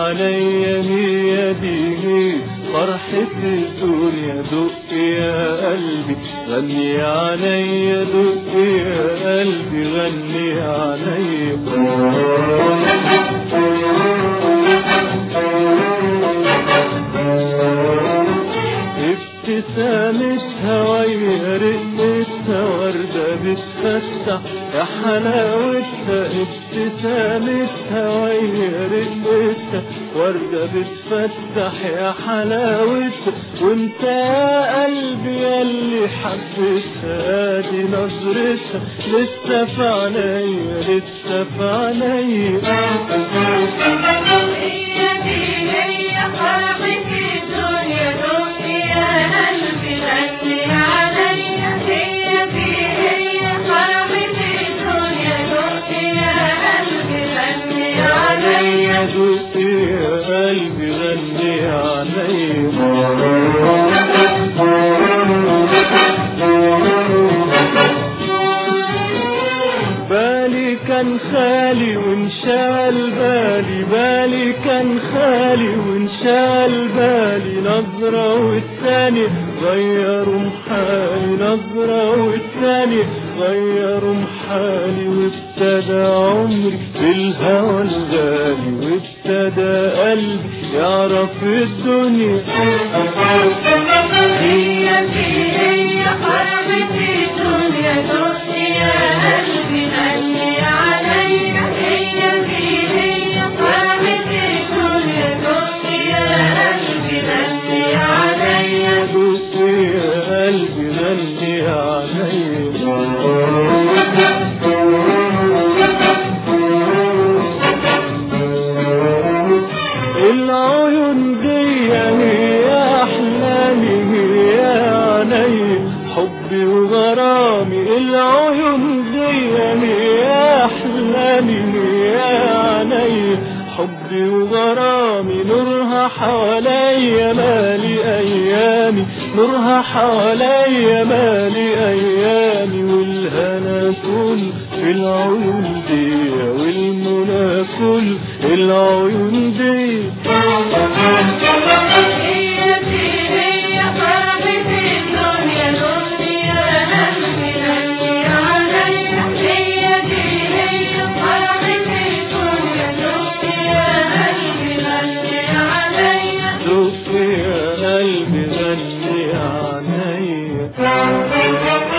عليا هي دي هي فرحة الدنيا دق يا قلبي غني عليا دق يا قلبي غني عليا ابتسامتها ويا رقتها وردة بتفتح يا حلاوتها ابتسامتها ويا رقتها وردة بتفتح يا حلاوتها وانت يا قلبي ياللي حبيتها ادي نظرتها لسه في عينيا لسه في عينيا هي دي هي فرحة الدنيا دنيا يا قلبي غني عليا هي دي هي فرحة الدنيا دنيا يا قلبي غني عليا عليا دق يا قلبي غني عليا بالي كان خالي وانشال بالي بالي كان خالي وانشال بالي نظرة والتاني غيروا محالي نظرة والتاني غيروا محالي وابتدى عمري بالهوى الغالي وابتدى قلبي يعرف الدنيا هي دي هي فرحة الدنيا دنيا يا قلبي غني عليا هي دي هي فرحة الدنيا دنيا يا قلبي غني عليا دق يا قلبي غني عليا العيون دي هي احلامي هي عيني حبي وغرامي العيون دي هي احلامي هي عيني حبي وغرامي نورها حواليا مالي ايامي نورها حواليا مالي ايامي والهنا كل في العيون دي والمنى كل العيون دي هي دي هي فرحة الدنيا دنيا يا قلبي غني عليا هي دي هي فرحة الدنيا دنيا يا قلبي غني عليا دق يا قلبي غني عليا